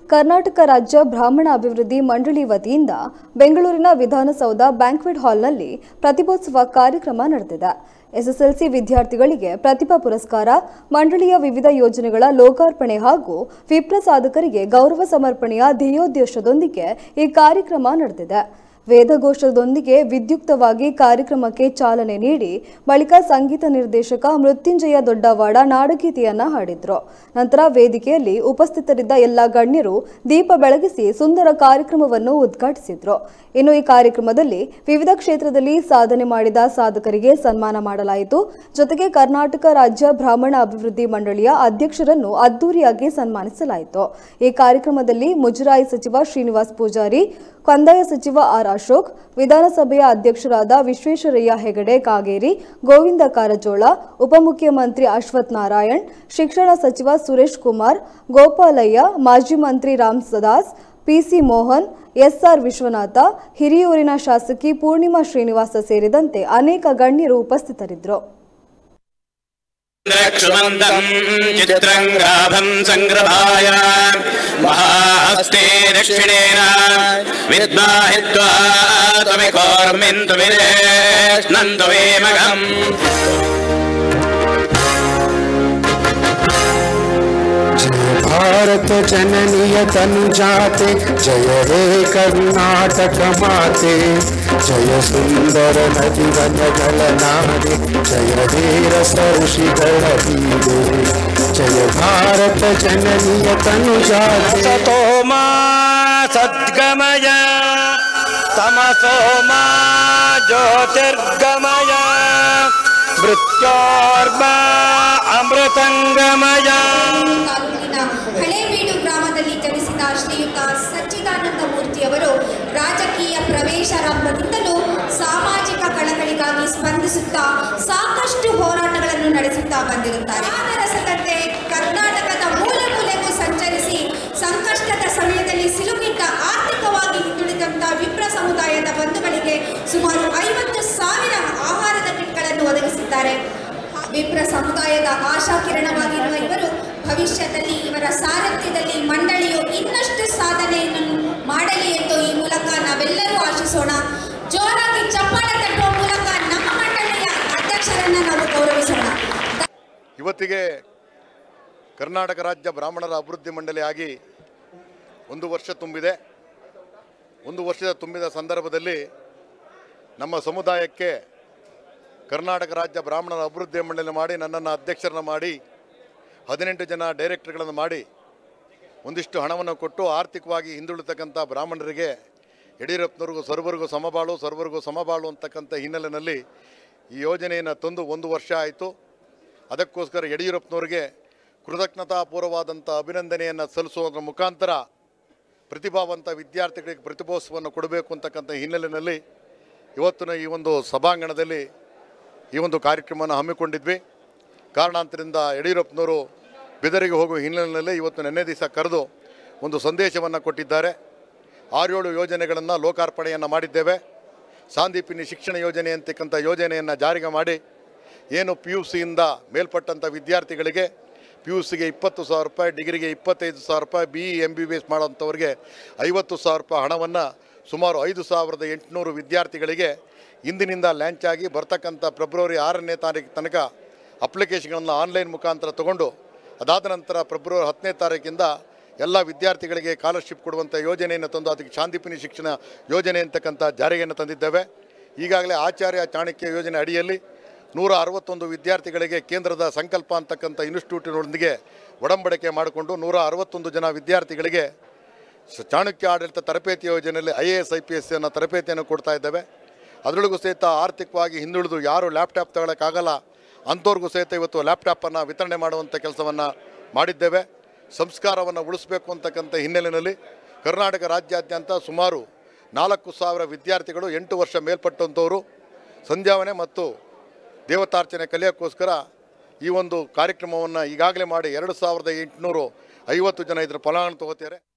ಕರ್ನಾಟಕ ರಾಜ್ಯ ಬ್ರಾಹ್ಮಣ ಅಭಿವೃದ್ಧಿ ಮಂಡಳಿ ವತಿಯಿಂದ ಬೆಂಗಳೂರಿನ ವಿಧಾನಸೌಧ ಬ್ಯಾಂಕ್ವೆಟ್ ಹಾಲ್ನಲ್ಲಿ ಪ್ರತಿಭೋತ್ಸವ ಕಾರ್ಯಕ್ರಮ ನಡೆದಿದೆ ಎಸ್ಎಸ್ಎಲ್ಸಿ ವಿದ್ಯಾರ್ಥಿಗಳಿಗೆ ಪ್ರತಿಭಾ ಪುರಸ್ಕಾರ ಮಂಡಳಿಯ ವಿವಿಧ ಯೋಜನೆಗಳ ಲೋಕಾರ್ಪಣೆ ಹಾಗೂ ವಿಪ್ರ ಸಾಧಕರಿಗೆ ಗೌರವ ಸಮರ್ಪಣೆಯ ಧ್ಯೇಯೋದ್ದೇಶದೊಂದಿಗೆ ಈ ಕಾರ್ಯಕ್ರಮ ನಡೆದಿದೆ ವೇದಘೋಷದೊಂದಿಗೆ ವಿದ್ಯುಕ್ತವಾಗಿ ಕಾರ್ಯಕ್ರಮಕ್ಕೆ ಚಾಲನೆ ನೀಡಿ ಬಳಿಕ ಸಂಗೀತ ನಿರ್ದೇಶಕ ಮೃತ್ಯುಂಜಯ ದೊಡ್ಡವಾಡ ನಾಡಗೀತೆಯನ್ನ ಹಾಡಿದ್ರು ನಂತರ ವೇದಿಕೆಯಲ್ಲಿ ಉಪಸ್ಥಿತರಿದ್ದ ಎಲ್ಲ ಗಣ್ಯರು ದೀಪ ಬೆಳಗಿಸಿ ಸುಂದರ ಕಾರ್ಯಕ್ರಮವನ್ನು ಉದ್ಘಾಟಿಸಿದ್ರು ಇನ್ನು ಈ ಕಾರ್ಯಕ್ರಮದಲ್ಲಿ ವಿವಿಧ ಕ್ಷೇತ್ರದಲ್ಲಿ ಸಾಧನೆ ಮಾಡಿದ ಸಾಧಕರಿಗೆ ಸನ್ಮಾನ ಮಾಡಲಾಯಿತು ಜೊತೆಗೆ ಕರ್ನಾಟಕ ರಾಜ್ಯ ಬ್ರಾಹ್ಮಣ ಅಭಿವೃದ್ಧಿ ಮಂಡಳಿಯ ಅಧ್ಯಕ್ಷರನ್ನು ಅದ್ದೂರಿಯಾಗಿ ಸನ್ಮಾನಿಸಲಾಯಿತು ಈ ಕಾರ್ಯಕ್ರಮದಲ್ಲಿ ಮುಜರಾಯಿ ಸಚಿವ ಶ್ರೀನಿವಾಸ್ ಪೂಜಾರಿ ಕಂದಾಯ ಸಚಿವ ಆರ್ ಅಶೋಕ್ ವಿಧಾನಸಭೆಯ ಅಧ್ಯಕ್ಷರಾದ ವಿಶ್ವೇಶ್ವರಯ್ಯ ಹೆಗಡೆ ಕಾಗೇರಿ ಗೋವಿಂದ ಕಾರಜೋಳ ಉಪಮುಖ್ಯಮಂತ್ರಿ ಅಶ್ವಥ್ ನಾರಾಯಣ್ ಶಿಕ್ಷಣ ಸಚಿವ ಸುರೇಶ್ ಕುಮಾರ್ ಗೋಪಾಲಯ್ಯ ಮಾಜಿ ಮಂತ್ರಿ ರಾಮ್ ಸದಾಸ್ ಪಿಸಿ ಮೋಹನ್ ಎಸ್ಆರ್ ವಿಶ್ವನಾಥ ಹಿರಿಯೂರಿನ ಶಾಸಕಿ ಪೂರ್ಣಿಮಾ ಶ್ರೀನಿವಾಸ ಸೇರಿದಂತೆ ಅನೇಕ ಗಣ್ಯರು ಉಪಸ್ಥಿತರಿದ್ದರು क्षुमन्दम् चित्रङ्गाभम् सङ्ग्रहाय महाहस्ते दक्षिणेन विद्माहित्वा त्वमिकोर्मिन्तु विदेष्णन्तु वेमघम् जय भारत जननीय तनुजाते जय हे कर्नाटक माते जय सुंदर नदी वन जलनारे जय वीर सौषिगण वीरे जय भारत जननीय तनुजाते सतो मा सद्गमय तमसो मा ज्योतिर्गमय मृत्योर्मा अमृतङ्गमय ತಾಲೂಕಿನ ಹಳೇಬೀಡು ಗ್ರಾಮದಲ್ಲಿ ಜನಿಸಿದ ಶ್ರೀಯುತ ಸಚ್ಚಿದಾನಂದ ಮೂರ್ತಿಯವರು ರಾಜಕೀಯ ಪ್ರವೇಶಾರಂಭದಿಂದಲೂ ಸಾಮಾಜಿಕ ಕಳಕಳಿಗಾಗಿ ಸ್ಪಂದಿಸುತ್ತಾ ಸಾಕಷ್ಟು ಹೋರಾಟಗಳನ್ನು ನಡೆಸುತ್ತಾ ಬಂದಿರುತ್ತಾರೆ ರಸದಂತೆ ಕರ್ನಾಟಕದ ಮೂಲೆ ಮೂಲೆಗೂ ಸಂಚರಿಸಿ ಸಂಕಷ್ಟದ ಸಮಯದಲ್ಲಿ ಸಿಲುಕಿದ್ದ ಆರ್ಥಿಕವಾಗಿ ಹಿಂದುಳಿದಂತ ವಿಪ್ರ ಸಮುದಾಯದ ಬಂಧುಗಳಿಗೆ ಸುಮಾರು ಐವತ್ತು ಸಾವಿರ ಆಹಾರದ ಕಿಟ್ಗಳನ್ನು ಒದಗಿಸಿದ್ದಾರೆ ವಿಪ್ರ ಸಮುದಾಯದ ಆಶಾ ಕಿರಣವಾಗಿರುವ ಇವರು ಭವಿಷ್ಯದಲ್ಲಿ ಇವರ ಸಾರಥ್ಯದಲ್ಲಿ ಮಂಡಳಿಯು ಇನ್ನಷ್ಟು ಸಾಧನೆಯನ್ನು ಮಾಡಲಿ ಎಂದು ಈ ಮೂಲಕ ನಾವೆಲ್ಲರೂ ಆಶಿಸೋಣ ಜೋರಾಗಿ ಚಪ್ಪಾಳೆ ತಟ್ಟುವ ಮೂಲಕ ನಮ್ಮ ಮಂಡಳಿಯ ಅಧ್ಯಕ್ಷರನ್ನ ನಾವು ಗೌರವಿಸೋಣ ಇವತ್ತಿಗೆ ಕರ್ನಾಟಕ ರಾಜ್ಯ ಬ್ರಾಹ್ಮಣರ ಅಭಿವೃದ್ಧಿ ಮಂಡಳಿ ಆಗಿ ಒಂದು ವರ್ಷ ತುಂಬಿದೆ ಒಂದು ವರ್ಷದ ತುಂಬಿದ ಸಂದರ್ಭದಲ್ಲಿ ನಮ್ಮ ಸಮುದಾಯಕ್ಕೆ ಕರ್ನಾಟಕ ರಾಜ್ಯ ಬ್ರಾಹ್ಮಣರ ಅಭಿವೃದ್ಧಿ ಮಂಡಳಿ ಮಾಡಿ ನನ್ನನ್ನು ಅಧ್ಯಕ್ಷರನ್ನ ಮಾಡಿ ಹದಿನೆಂಟು ಜನ ಡೈರೆಕ್ಟರ್ಗಳನ್ನು ಮಾಡಿ ಒಂದಿಷ್ಟು ಹಣವನ್ನು ಕೊಟ್ಟು ಆರ್ಥಿಕವಾಗಿ ಹಿಂದುಳಿತಕ್ಕಂಥ ಬ್ರಾಹ್ಮಣರಿಗೆ ಯಡಿಯೂರಪ್ಪನವ್ರಿಗೂ ಸರ್ವರಿಗೂ ಸಮಬಾಳು ಸರ್ವರಿಗೂ ಸಮಬಾಳು ಅಂತಕ್ಕಂಥ ಹಿನ್ನೆಲೆಯಲ್ಲಿ ಈ ಯೋಜನೆಯನ್ನು ತಂದು ಒಂದು ವರ್ಷ ಆಯಿತು ಅದಕ್ಕೋಸ್ಕರ ಯಡಿಯೂರಪ್ಪನವ್ರಿಗೆ ಕೃತಜ್ಞತಾಪೂರ್ವವಾದಂಥ ಅಭಿನಂದನೆಯನ್ನು ಸಲ್ಲಿಸುವುದರ ಮುಖಾಂತರ ಪ್ರತಿಭಾವಂತ ವಿದ್ಯಾರ್ಥಿಗಳಿಗೆ ಪ್ರತಿಭೋತ್ಸವವನ್ನು ಕೊಡಬೇಕು ಅಂತಕ್ಕಂಥ ಹಿನ್ನೆಲೆಯಲ್ಲಿ ಇವತ್ತಿನ ಈ ಒಂದು ಸಭಾಂಗಣದಲ್ಲಿ ಈ ಒಂದು ಕಾರ್ಯಕ್ರಮವನ್ನು ಹಮ್ಮಿಕೊಂಡಿದ್ವಿ ಕಾರಣಾಂತರದಿಂದ ಯಡಿಯೂರಪ್ಪನವರು ಬೆದರಿಗೆ ಹೋಗುವ ಹಿನ್ನೆಲೆಯಲ್ಲಿ ಇವತ್ತು ನೆನ್ನೆ ದಿವಸ ಕರೆದು ಒಂದು ಸಂದೇಶವನ್ನು ಕೊಟ್ಟಿದ್ದಾರೆ ಆರೇಳು ಯೋಜನೆಗಳನ್ನು ಲೋಕಾರ್ಪಣೆಯನ್ನು ಮಾಡಿದ್ದೇವೆ ಸಾಂದೀಪಿನಿ ಶಿಕ್ಷಣ ಯೋಜನೆ ಅಂತಕ್ಕಂಥ ಯೋಜನೆಯನ್ನು ಜಾರಿಗೆ ಮಾಡಿ ಏನು ಪಿ ಯು ಸಿಯಿಂದ ಮೇಲ್ಪಟ್ಟಂಥ ವಿದ್ಯಾರ್ಥಿಗಳಿಗೆ ಪಿ ಯು ಸಿಗೆ ಇಪ್ಪತ್ತು ಸಾವಿರ ರೂಪಾಯಿ ಡಿಗ್ರಿಗೆ ಇಪ್ಪತ್ತೈದು ಸಾವಿರ ರೂಪಾಯಿ B E M B B S ಮಾಡೋಂಥವ್ರಿಗೆ ಐವತ್ತು ಸಾವಿರ ರೂಪಾಯಿ ಹಣವನ್ನು ಸುಮಾರು ಐದು ಸಾವಿರದ ಎಂಟುನೂರು ವಿದ್ಯಾರ್ಥಿಗಳಿಗೆ ಇಂದಿನಿಂದ ಲ್ಯಾಂಚ್ ಆಗಿ ಬರ್ತಕ್ಕಂಥ ಫೆಬ್ರವರಿ ಆರನೇ ತಾರೀಕು ತನಕ ಅಪ್ಲಿಕೇಶನ್ಗಳನ್ನು ಆನ್ಲೈನ್ ಮುಖಾಂತರ ತಗೊಂಡು ಅದಾದ ನಂತರ ಫೆಬ್ರವರಿ ಹತ್ತನೇ ತಾರೀಕಿಂದ ಎಲ್ಲ ವಿದ್ಯಾರ್ಥಿಗಳಿಗೆ ಸ್ಕಾಲರ್ಶಿಪ್ ಕೊಡುವಂಥ ಯೋಜನೆಯನ್ನು ತಂದು ಅದಕ್ಕೆ ಶಾಂತಿಪಿನಿ ಶಿಕ್ಷಣ ಯೋಜನೆ ಅಂತಕ್ಕಂಥ ಜಾರಿಗೆಯನ್ನು ತಂದಿದ್ದೇವೆ ಈಗಾಗಲೇ ಆಚಾರ್ಯ ಚಾಣಕ್ಯ ಯೋಜನೆ ಅಡಿಯಲ್ಲಿ ನೂರ ಅರವತ್ತೊಂದು ವಿದ್ಯಾರ್ಥಿಗಳಿಗೆ ಕೇಂದ್ರದ ಸಂಕಲ್ಪ ಅಂತಕ್ಕಂಥ ಇನ್ಸ್ಟಿಟ್ಯೂಟಿನೊಂದಿಗೆ ಒಡಂಬಡಿಕೆ ಮಾಡಿಕೊಂಡು ನೂರ ಅರವತ್ತೊಂದು ಜನ ವಿದ್ಯಾರ್ಥಿಗಳಿಗೆ ಸ- ಚಾಣಕ್ಯ ಆಡಳಿತ ತರಬೇತಿ ಯೋಜನೆಯಲ್ಲಿ I A S I P S ಅನ್ನೋ ತರಬೇತಿಯನ್ನು ಕೊಡ್ತಾ ಇದ್ದೇವೆ ಅದರೊಳಗೂ ಸಹಿತ ಆರ್ಥಿಕವಾಗಿ ಹಿಂದುಳಿದು ಯಾರು ಲ್ಯಾಪ್ಟಾಪ್ ತಗೊಳ್ಳೋಕ್ಕಾಗಲ್ಲ ಅಂಥವ್ರಿಗೂ ಸಹಿತ ಇವತ್ತು ಲ್ಯಾಪ್ಟಾಪನ್ನು ವಿತರಣೆ ಮಾಡುವಂಥ ಕೆಲಸವನ್ನು ಮಾಡಿದ್ದೇವೆ ಸಂಸ್ಕಾರವನ್ನು ಉಳಿಸಬೇಕು ಅಂತಕ್ಕಂಥ ಹಿನ್ನೆಲೆಯಲ್ಲಿ ಕರ್ನಾಟಕ ರಾಜ್ಯಾದ್ಯಂತ ಸುಮಾರು ನಾಲ್ಕು ಸಾವಿರ ವಿದ್ಯಾರ್ಥಿಗಳು ಎಂಟು ವರ್ಷ ಮೇಲ್ಪಟ್ಟಂಥವರು ಸಂಧ್ಯಾವನೆ ಮತ್ತು ದೇವತಾರ್ಚನೆ ಕಲಿಯೋಕ್ಕೋಸ್ಕರ ಈ ಒಂದು ಕಾರ್ಯಕ್ರಮವನ್ನು ಈಗಾಗಲೇ ಮಾಡಿ ಎರಡು ಸಾವಿರದ ಎಂಟುನೂರು ಐವತ್ತು ಜನ ಇದರ ಫಲಾನು ತಗೋತಾರೆ